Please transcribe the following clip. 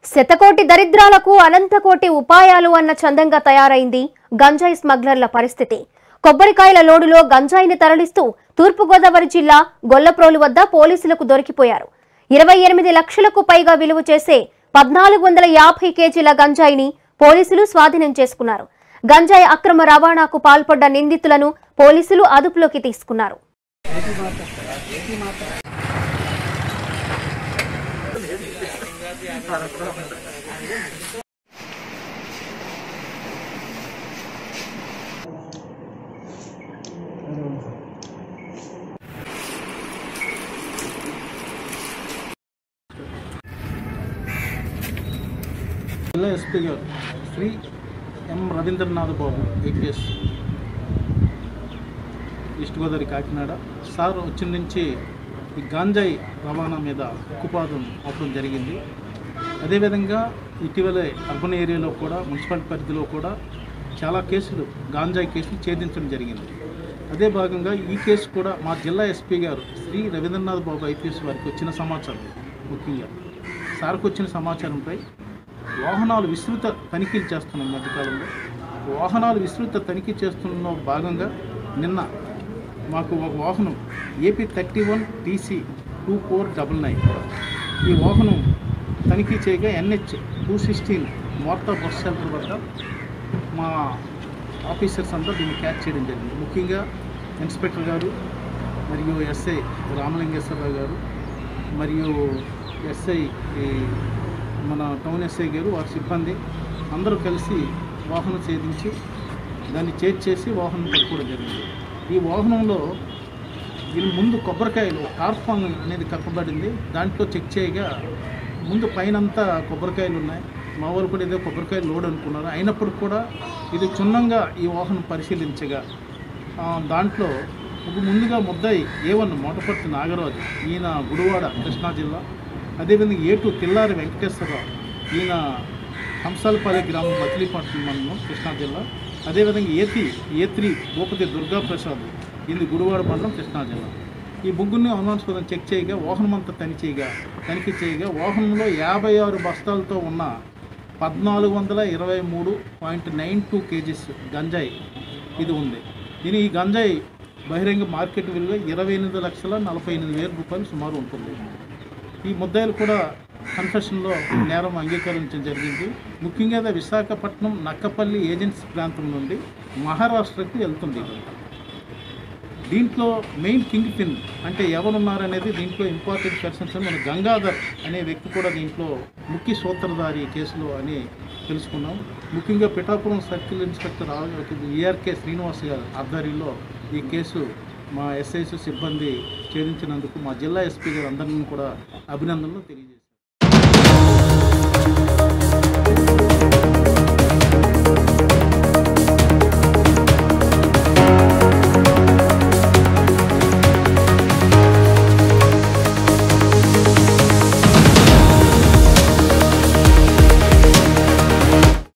శతకోటి దరిద్రాలకు అనంతకోటి ఉపాయాలు అన్న చందంగా తయారైంది గంజాయి స్మగ్లర్ల పరిస్థితి కొబ్బరికాయల లోడులో గంజాయిని తరలిస్తూ తూర్పుగోదావరి జిల్లా గొల్లప్రోలు వద్ద పోలీసులకు దొరికిపోయారు ఇరవై ఎనిమిది లక్షలకు పైగా విలువ చేసే పద్నాలుగు వందల యాభై కేజీల గంజాయిని పోలీసులు స్వాధీనం చేసుకున్నారు గంజాయి అక్రమ రవాణాకు పాల్పడ్డ నిందితులను పోలీసులు అదుపులోకి తీసుకున్నారు జిల్లా ఎస్పీ గారు Shri M Ravindranath Babu IPS East Godavari Kakinada sir వచ్చిన నుంచి ఈ గాంజాయి రవాణా మీద ఉక్కుపాదం అవడం జరిగింది అదేవిధంగా ఇటీవలే అర్బన్ ఏరియాలో కూడా మున్సిపల్ పరిధిలో కూడా చాలా కేసులు గాంజాయి కేసులు ఛేదించడం జరిగింది అదే భాగంగా ఈ కేసు కూడా మా జిల్లా ఎస్పీ గారు శ్రీ రవీంద్రనాథ్ బాబు ఐపీఎస్ వారికి వచ్చిన సమాచారం ముఖ్యంగా సార్కు వచ్చిన సమాచారంపై వాహనాలు విస్తృత తనిఖీలు చేస్తున్నాం ఈ మధ్యకాలంలో వాహనాలు విస్తృత తనిఖీ చేస్తున్న భాగంగా నిన్న మాకు ఒక వాహనం AP thirty one TC two four double nine ఈ వాహనం తనిఖీ చేయగా NH two sixteen Morta bus shelter వద్ద మా ఆఫీసర్స్ అంతా దీన్ని క్యాచ్ చేయడం జరిగింది ముఖ్యంగా ఇన్స్పెక్టర్ గారు మరియు ఎస్ఐ రామలింగేశ్వరరావు గారు మరియు ఎస్ఐ ఈ మన టౌన్ ఎస్ఐ గారు వారి సిబ్బంది అందరూ కలిసి వాహనం ఛేదించి దాన్ని చేజ్ చేసి వాహనం పట్టుకోవడం జరిగింది ఈ వాహనంలో దీని ముందు కొబ్బరికాయలు కార్ఫాన్ అనేది కప్పబడింది దాంట్లో చెక్ చేయగా ముందు పైనంతా కొబ్బరికాయలు ఉన్నాయి మా వాళ్ళు కూడా ఏదో కొబ్బరికాయలు లోడ్ అనుకున్నారు అయినప్పటికి కూడా ఇది క్షుణ్ణంగా ఈ వాహనం పరిశీలించగా ఆ, దాంట్లో ఒక ముందుగా ముద్దాయి ఏవన్ మోటపర్తి నాగరాజు ఈయన గుడివాడ కృష్ణా జిల్లా అదేవిధంగా ఏటు తిల్లారి వెంకటేశ్వరరావు ఈయన హంసాలపల్లి గ్రామం మచిలీపట్నం మండలం కృష్ణా జిల్లా అదేవిధంగా ఏతి ఏ త్రీ భూపతి దుర్గా ప్రసాద్ ఇది గుడివాడ మండలం కృష్ణా జిల్లా ఈ ముగ్గురిని అనుమానాస్పదం చెక్ చేయగా వాహనం అంతా తనిఖీగా తనిఖీ చేయగా వాహనంలో యాభై ఆరు బస్తాలతో ఉన్న పద్నాలుగు వందల ఇరవై మూడు పాయింట్ నైన్ టూ కేజీస్ గంజాయి ఇది ఉంది దీని ఈ గంజాయి బహిరంగ మార్కెట్ విలువ ఇరవై ఎనిమిది లక్షల నలభై ఎనిమిది వేల రూపాయలు సుమారు ఉంటుంది ఈ ముద్దాయిలు కూడా కన్ఫెషన్లో నేరం అంగీకరించడం జరిగింది ముఖ్యంగా ఇది విశాఖపట్నం నక్కపల్లి ఏజెన్సీ ప్రాంతం నుండి మహారాష్ట్రకు వెళ్తుంది ఇదంతా. దీంట్లో మెయిన్ కింగ్ పిన్ అంటే ఎవరున్నారనేది దీంట్లో ఇంపార్టెంట్ పర్సన్స్ మన గంగాధర్ అనే వ్యక్తి కూడా దీంట్లో ముఖ్య సూత్రధారి కేసులో అని తెలుసుకున్నాం ముఖ్యంగా Pithapuram circle inspector ERK Srinivas గారి ఆధ్వర్యంలో ఈ కేసు మా ఎస్ఐసి సిబ్బంది ఛేదించినందుకు మా జిల్లా ఎస్పీ గారు అందరినీ కూడా అభినందనలు తెలియజేస్తారు